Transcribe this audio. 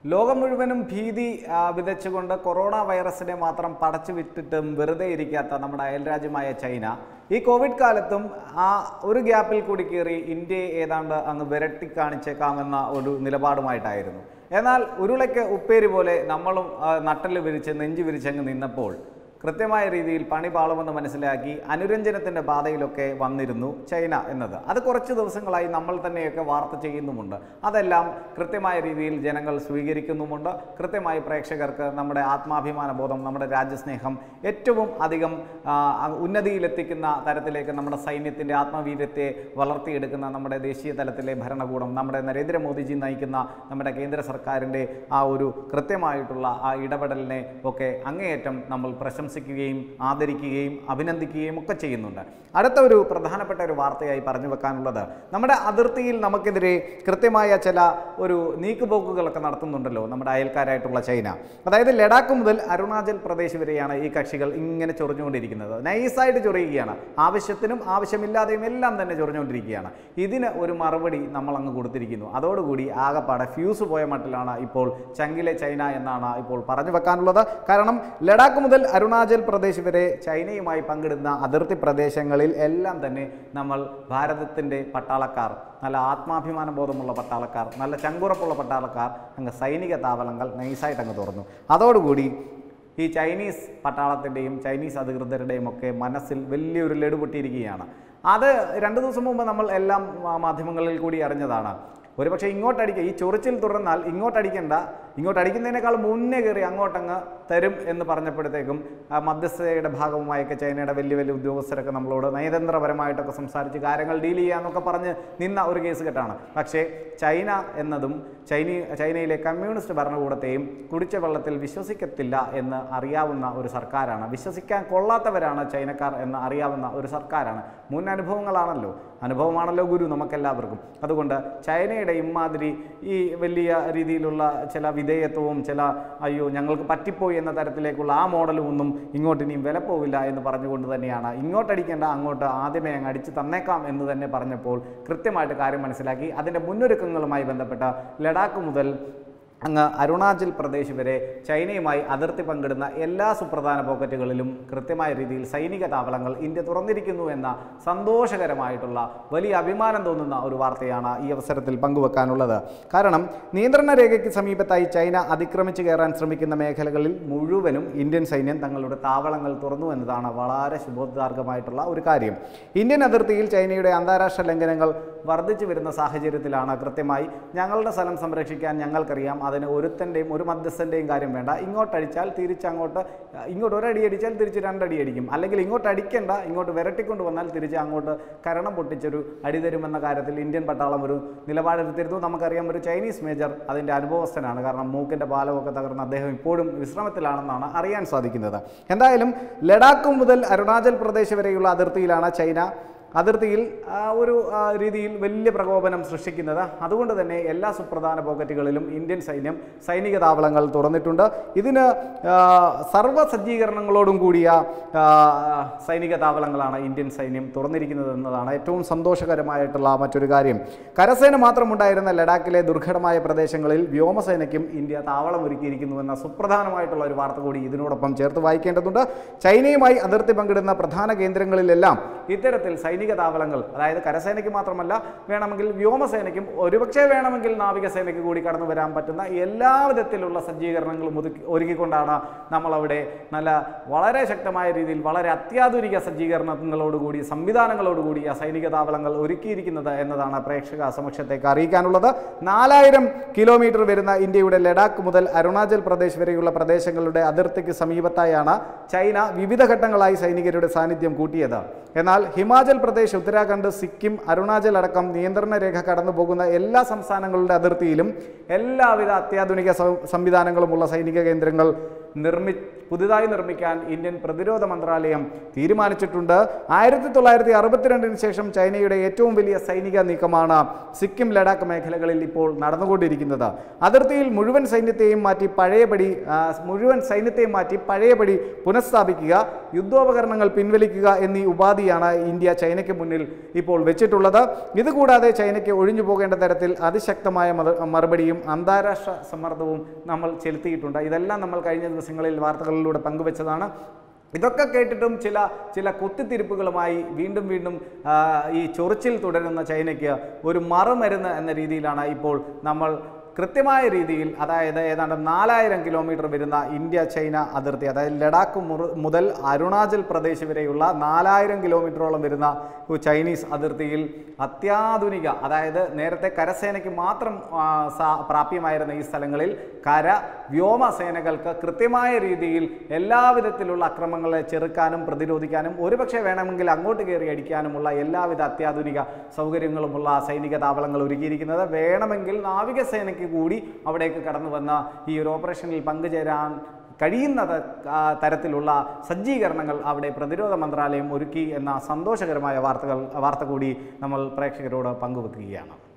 ലോകം മുഴുവനും ഭീതി ആ, വിതച്ചുകൊണ്ട് കൊറോണ വൈറസിനെ മാത്രം പടച്ചു വിട്ടിട്ടും വെറുതെ ഇരിക്കാത്ത നമ്മുടെ അയൽരാജ്യമായ ചൈന ഈ കോവിഡ് കാലത്തും ആ ഒരു ഗ്യാപ്പിൽ കൂടി കയറി ഇന്ത്യയെ ഏതാണ്ട് അങ്ങ് വിരട്ടി കാണിച്ചേക്കാമെന്ന ഒരു നിലപാടുമായിട്ടായിരുന്നു എന്നാൽ ഉരുളയ്ക്ക് ഉപ്പേരി പോലെ നമ്മളും നട്ടല് വിരിച്ച് നെഞ്ചു വിരിച്ചങ്ങ് നിന്നപ്പോൾ കൃത്യമായ രീതിയിൽ പണി പാളുമെന്ന് മനസ്സിലാക്കി അനുരഞ്ജനത്തിൻ്റെ പാതയിലൊക്കെ വന്നിരുന്നു ചൈന എന്നത് അത് കുറച്ച് ദിവസങ്ങളായി നമ്മൾ തന്നെയൊക്കെ വാർത്ത ചെയ്യുന്നുമുണ്ട് അതെല്ലാം കൃത്യമായ രീതിയിൽ ജനങ്ങൾ സ്വീകരിക്കുന്നുമുണ്ട് കൃത്യമായി പ്രേക്ഷകർക്ക് നമ്മുടെ ആത്മാഭിമാന ബോധം നമ്മുടെ രാജ്യസ്നേഹം ഏറ്റവും അധികം ആ, ഉന്നതിയിലെത്തിക്കുന്ന തരത്തിലേക്ക് നമ്മുടെ സൈന്യത്തിൻ്റെ ആത്മവീര്യത്തെ വളർത്തിയെടുക്കുന്ന നമ്മുടെ ദേശീയ തലത്തിലെ ഭരണകൂടം നമ്മുടെ നരേന്ദ്രമോദിജി നയിക്കുന്ന നമ്മുടെ കേന്ദ്ര സർക്കാരിൻ്റെ ആ ഒരു കൃത്യമായിട്ടുള്ള ആ ഇടപെടലിനെ ഒക്കെ അങ്ങേയറ്റം നമ്മൾ പ്രശംസിക്കുകയും ആദരിക്കുകയും അഭിനന്ദിക്കുകയും ഒക്കെ ചെയ്യുന്നുണ്ട് അടുത്ത ഒരു പ്രധാനപ്പെട്ട ഒരു വാർത്തയായി പറഞ്ഞു വെക്കാനുള്ളത് നമ്മുടെ അതിർത്തിയിൽ നമുക്കെതിരെ കൃത്യമായ ചില ഒരു നീക്കുപോക്കുകളൊക്കെ നടത്തുന്നുണ്ടല്ലോ നമ്മുടെ അയൽക്കാരായിട്ടുള്ള ചൈന അതായത് ലഡാക്ക് മുതൽ അരുണാചൽ പ്രദേശ് വരെയാണ് ഈ കക്ഷികൾ ഇങ്ങനെ ചൊറിഞ്ഞുകൊണ്ടിരിക്കുന്നത് നൈസായിട്ട് ചൊറിയുകയാണ് ആവശ്യത്തിനും ആവശ്യമില്ലാതെയും എല്ലാം തന്നെ ചൊറിഞ്ഞുകൊണ്ടിരിക്കുകയാണ് ഇതിന് ഒരു മറുപടി നമ്മൾ അങ്ങ് കൊടുത്തിരിക്കുന്നു അതോടുകൂടി ആകപ്പാടെ ഫ്യൂസ് പോയ മട്ടിലാണ് ഇപ്പോൾ ചങ്കിലെ ചൈന എന്നാണ് ഇപ്പോൾ പറഞ്ഞു വെക്കാനുള്ളത് കാരണം ലഡാക്ക് മുതൽ അരുണാചൽ പ്രദേശ് വരെ ചൈനയുമായി പങ്കിടുന്ന അതിർത്തി പ്രദേശങ്ങളിൽ എല്ലാം തന്നെ നമ്മൾ ഭാരതത്തിൻ്റെ പട്ടാളക്കാർ നല്ല ആത്മാഭിമാന ബോധമുള്ള പട്ടാളക്കാർ നല്ല ചങ്കുറപ്പുള്ള പട്ടാളക്കാർ അങ്ങ് സൈനിക താവളങ്ങൾ നൈസായിട്ട് അങ്ങ് തുറന്നു അതോടുകൂടി ഈ ചൈനീസ് പട്ടാളത്തിൻ്റെയും ചൈനീസ് അധികൃതരുടെയും ഒക്കെ മനസ്സിൽ വലിയൊരു ലഡു പൊട്ടിയിരിക്കുകയാണ് അത് രണ്ട് ദിവസം മുമ്പ് നമ്മൾ എല്ലാം ആ, മാധ്യമങ്ങളിൽ കൂടി അറിഞ്ഞതാണ് ഒരുപക്ഷെ ഇങ്ങോട്ടടിക്കുക ഈ ചൊറിച്ചിൽ തുടർന്നാൽ ഇങ്ങോട്ടടിക്കണ്ട ഇങ്ങോട്ട് അടിക്കുന്നതിനേക്കാൾ മുന്നേ കയറി അങ്ങോട്ടങ്ങ് തരും എന്ന് പറഞ്ഞപ്പോഴത്തേക്കും ആ മധ്യസ്ഥതയുടെ ഭാഗവുമായൊക്കെ ചൈനയുടെ വലിയ വലിയ ഉദ്യോഗസ്ഥരൊക്കെ നമ്മളോട് നയതന്ത്രപരമായിട്ടൊക്കെ സംസാരിച്ച് കാര്യങ്ങൾ ഡീൽ ചെയ്യാന്നൊക്കെ പറഞ്ഞ് നിന്ന ഒരു കേസ് കെട്ടാണ് പക്ഷേ ചൈന എന്നതും ചൈനീ ചൈനയിലെ കമ്മ്യൂണിസ്റ്റ് ഭരണകൂടത്തെയും കുടിച്ച വെള്ളത്തിൽ വിശ്വസിക്കത്തില്ല എന്ന് അറിയാവുന്ന ഒരു സർക്കാരാണ് വിശ്വസിക്കാൻ കൊള്ളാത്തവരാണ് ചൈനക്കാർ എന്ന് അറിയാവുന്ന ഒരു സർക്കാരാണ് മുൻ അനുഭവങ്ങളാണല്ലോ അനുഭവമാണല്ലോ ഗുരു നമുക്കെല്ലാവർക്കും അതുകൊണ്ട് ചൈനയുടെ ഇമാതിരി ഈ വലിയ രീതിയിലുള്ള ചില വിധേയത്വവും ചില അയ്യോ ഞങ്ങൾക്ക് പറ്റിപ്പോയി എന്ന തരത്തിലേക്കുള്ള ആ മോഡലും ഒന്നും ഇങ്ങോട്ട് ഇനിയും വില പോവില്ല എന്ന് പറഞ്ഞുകൊണ്ട് തന്നെയാണ് ഇങ്ങോട്ടടിക്കേണ്ട അങ്ങോട്ട് ആദ്യമേ അങ്ങ് അടിച്ച് തന്നേക്കാം എന്ന് തന്നെ പറഞ്ഞപ്പോൾ കൃത്യമായിട്ട് കാര്യം മനസ്സിലാക്കി അതിൻ്റെ മുന്നൊരുക്കങ്ങളുമായി ബന്ധപ്പെട്ട ലഡാക്ക് മുതൽ അങ്ങ് അരുണാചൽ പ്രദേശ് വരെ ചൈനയുമായി അതിർത്തി പങ്കിടുന്ന എല്ലാ സുപ്രധാന പോക്കറ്റുകളിലും കൃത്യമായ രീതിയിൽ സൈനിക താവളങ്ങൾ ഇന്ത്യ തുറന്നിരിക്കുന്നു എന്ന സന്തോഷകരമായിട്ടുള്ള വലിയ അഭിമാനം തോന്നുന്ന ഒരു വാർത്തയാണ് ഈ അവസരത്തിൽ പങ്കുവെക്കാനുള്ളത് കാരണം നിയന്ത്രണ രേഖയ്ക്ക് സമീപത്തായി ചൈന അതിക്രമിച്ച് കയറാൻ ശ്രമിക്കുന്ന മേഖലകളിൽ മുഴുവനും ഇന്ത്യൻ സൈന്യം തങ്ങളുടെ താവളങ്ങൾ തുറന്നു എന്നതാണ് വളരെ ശുഭോദ്ധാർഗമായിട്ടുള്ള ഒരു കാര്യം ഇന്ത്യൻ അതിർത്തിയിൽ ചൈനയുടെ അന്താരാഷ്ട്ര ലംഘനങ്ങൾ വർദ്ധിച്ചു വരുന്ന സാഹചര്യത്തിലാണ് കൃത്യമായി ഞങ്ങളുടെ സ്ഥലം സംരക്ഷിക്കാൻ ഞങ്ങൾക്കറിയാം അതിന് ഒരുത്തൻ്റെയും ഒരു മധ്യസ്ഥൻ്റെയും കാര്യം വേണ്ട ഇങ്ങോട്ടടിച്ചാൽ തിരിച്ചങ്ങോട്ട് ഇങ്ങോട്ട് ഒരടി അടിച്ചാൽ തിരിച്ച് രണ്ടടി അടിക്കും അല്ലെങ്കിൽ ഇങ്ങോട്ട് അടിക്കേണ്ട ഇങ്ങോട്ട് വിരട്ടിക്കൊണ്ട് വന്നാൽ തിരിച്ച് അങ്ങോട്ട് കരണം പൊട്ടിച്ചൊരു അടി തരുമെന്ന കാര്യത്തിൽ ഇന്ത്യൻ പട്ടാളം ഒരു നിലപാടെടുത്തിരുന്നു നമുക്കറിയാം ഒരു ചൈനീസ് മേജർ അതിൻ്റെ അനുഭവസ്ഥനാണ് കാരണം മൂക്കിൻ്റെ പാലമൊക്കെ തകർന്ന് അദ്ദേഹം ഇപ്പോഴും വിശ്രമത്തിലാണെന്നാണ് അറിയാൻ സാധിക്കുന്നത് എന്തായാലും ലഡാക്ക് മുതൽ അരുണാചൽ പ്രദേശ് വരെയുള്ള അതിർത്തിയിലാണ് ചൈന അതിർത്തിയിൽ ആ, ഒരു ആ, രീതിയിൽ വലിയ പ്രകോപനം സൃഷ്ടിക്കുന്നത് അതുകൊണ്ട് തന്നെ എല്ലാ സുപ്രധാന പോക്കറ്റുകളിലും ഇന്ത്യൻ സൈന്യം സൈനിക താവളങ്ങൾ തുറന്നിട്ടുണ്ട് ഇതിന് ആ, സർവ്വ സജ്ജീകരണങ്ങളോടും കൂടിയ ആ, സൈനിക താവളങ്ങളാണ് ഇന്ത്യൻ സൈന്യം തുറന്നിരിക്കുന്നത് എന്നതാണ് ഏറ്റവും സന്തോഷകരമായിട്ടുള്ള മറ്റൊരു കാര്യം കരസേന മാത്രമുണ്ടായിരുന്ന ലഡാക്കിലെ ദുർഘടമായ പ്രദേശങ്ങളിൽ വ്യോമസേനയ്ക്കും ഇന്ത്യ താവളം ഒരുക്കിയിരിക്കുന്നു എന്ന സുപ്രധാനമായിട്ടുള്ള ഒരു വാർത്ത കൂടി ഇതിനോടൊപ്പം ചേർത്ത് വായിക്കേണ്ടതുണ്ട് ചൈനയുമായി അതിർത്തി പങ്കിടുന്ന പ്രധാന കേന്ദ്രങ്ങളിലെല്ലാം ഇത്തരത്തിൽ സൈനിക താവളങ്ങൾ അതായത് കരസേനയ്ക്ക് മാത്രമല്ല വേണമെങ്കിൽ വ്യോമസേനയ്ക്കും ഒരുപക്ഷെ വേണമെങ്കിൽ നാവികസേനയ്ക്ക് കൂടി കടന്നു വരാൻ പറ്റുന്ന എല്ലാ വിധത്തിലുള്ള സജ്ജീകരണങ്ങളും ഒതുക്കി ഒരുക്കിക്കൊണ്ടാണ് നമ്മളവിടെ നല്ല വളരെ ശക്തമായ രീതിയിൽ വളരെ അത്യാധുനിക സജ്ജീകരണങ്ങളോടുകൂടി സംവിധാനങ്ങളോടുകൂടി ആ സൈനിക താവളങ്ങൾ ഒരുക്കിയിരിക്കുന്നത് എന്നതാണ് പ്രേക്ഷക സമക്ഷത്തേക്ക് അറിയിക്കാനുള്ളത് നാലായിരം കിലോമീറ്റർ വരുന്ന ഇന്ത്യയുടെ ലഡാക്ക് മുതൽ അരുണാചൽ പ്രദേശ് വരെയുള്ള പ്രദേശങ്ങളുടെ അതിർത്തിക്ക് സമീപത്തായാണ് ചൈന വിവിധ ഘട്ടങ്ങളായി സൈനികരുടെ സാന്നിധ്യം കൂട്ടിയത് എന്നാൽ ഹിമാചൽ പ്രദേശ് ഉത്തരാഖണ്ഡ് സിക്കിം അരുണാചൽ അടക്കം നിയന്ത്രണ രേഖ കടന്നു പോകുന്ന എല്ലാ സംസ്ഥാനങ്ങളുടെ അതിർത്തിയിലും എല്ലാവിധ അത്യാധുനിക സൗ- സംവിധാനങ്ങളുമുള്ള സൈനിക കേന്ദ്രങ്ങൾ നിർമ്മി പുതുതായി നിർമ്മിക്കാൻ ഇന്ത്യൻ പ്രതിരോധ മന്ത്രാലയം തീരുമാനിച്ചിട്ടുണ്ട് ആയിരത്തി തൊള്ളായിരത്തി അറുപത്തിരണ്ടിന് ശേഷം ചൈനയുടെ ഏറ്റവും വലിയ സൈനിക നീക്കമാണ് സിക്കിം ലഡാക്ക് മേഖലകളിൽ ഇപ്പോൾ നടന്നുകൊണ്ടിരിക്കുന്നത് അതിർത്തിയിൽ മുഴുവൻ സൈന്യത്തെയും മാറ്റി പഴയപടി ആ, മുഴുവൻ സൈന്യത്തെയും മാറ്റി പഴയപടി പുനഃസ്ഥാപിക്കുക യുദ്ധോപകരണങ്ങൾ പിൻവലിക്കുക എന്നീ ഉപാധിയാണ് ഇന്ത്യ ചൈനയ്ക്ക് മുന്നിൽ ഇപ്പോൾ വെച്ചിട്ടുള്ളത് ഇതുകൂടാതെ ചൈനയ്ക്ക് ഒഴിഞ്ഞു പോകേണ്ട തരത്തിൽ അതിശക്തമായ മത- മറുപടിയും അന്താരാഷ്ട്ര സമ്മർദ്ദവും നമ്മൾ ചെലുത്തിയിട്ടുണ്ട് ഇതെല്ലാം നമ്മൾ കഴിഞ്ഞ ദിവസങ്ങളിൽ വാർത്തകളിലൂടെ പങ്കുവച്ചതാണ് ഇതൊക്കെ കേട്ടിട്ടും ചില ചില കുത്തിത്തിരിപ്പുകളുമായി വീണ്ടും വീണ്ടും ആ, ഈ ചൊറിച്ചിൽ തുടരുന്ന ചൈനയ്ക്ക് ഒരു മറുമരുന്ന് എന്ന രീതിയിലാണ് ഇപ്പോൾ നമ്മൾ കൃത്യമായ രീതിയിൽ അതായത് ഏതാണ്ട് നാലായിരം കിലോമീറ്റർ വരുന്ന ഇന്ത്യ ചൈന അതിർത്തി അതായത് ലഡാക്ക് മുറു- മുതൽ അരുണാചൽ പ്രദേശ് വരെയുള്ള നാലായിരം കിലോമീറ്ററോളം വരുന്ന ഒരു ചൈനീസ് അതിർത്തിയിൽ അത്യാധുനിക അതായത് നേരത്തെ കരസേനയ്ക്ക് മാത്രം ആ, സാ- പ്രാപ്യമായിരുന്ന ഈ സ്ഥലങ്ങളിൽ കര വ്യോമസേനകൾക്ക് കൃത്യമായ രീതിയിൽ എല്ലാവിധത്തിലുള്ള അക്രമങ്ങളെ ചെറുക്കാനും പ്രതിരോധിക്കാനും ഒരുപക്ഷെ വേണമെങ്കിൽ അങ്ങോട്ട് കയറി അടിക്കാനുമുള്ള എല്ലാവിധ അത്യാധുനിക സൗകര്യങ്ങളുമുള്ള സൈനിക താവളങ്ങൾ ഒരുക്കിയിരിക്കുന്നത് വേണമെങ്കിൽ നാവികസേനയ്ക്ക് കൂടി അവിടേക്ക് കടന്നു വന്ന ഈ ഒരു ഓപ്പറേഷനിൽ പങ്കുചേരാൻ കഴിയുന്ന ത- ആ, തരത്തിലുള്ള സജ്ജീകരണങ്ങൾ അവിടെ പ്രതിരോധ മന്ത്രാലയം ഒരുക്കി എന്ന സന്തോഷകരമായ വാർത്തകൾ വാർത്ത കൂടി നമ്മൾ പ്രേക്ഷകരോട് പങ്കുവെക്കുകയാണ്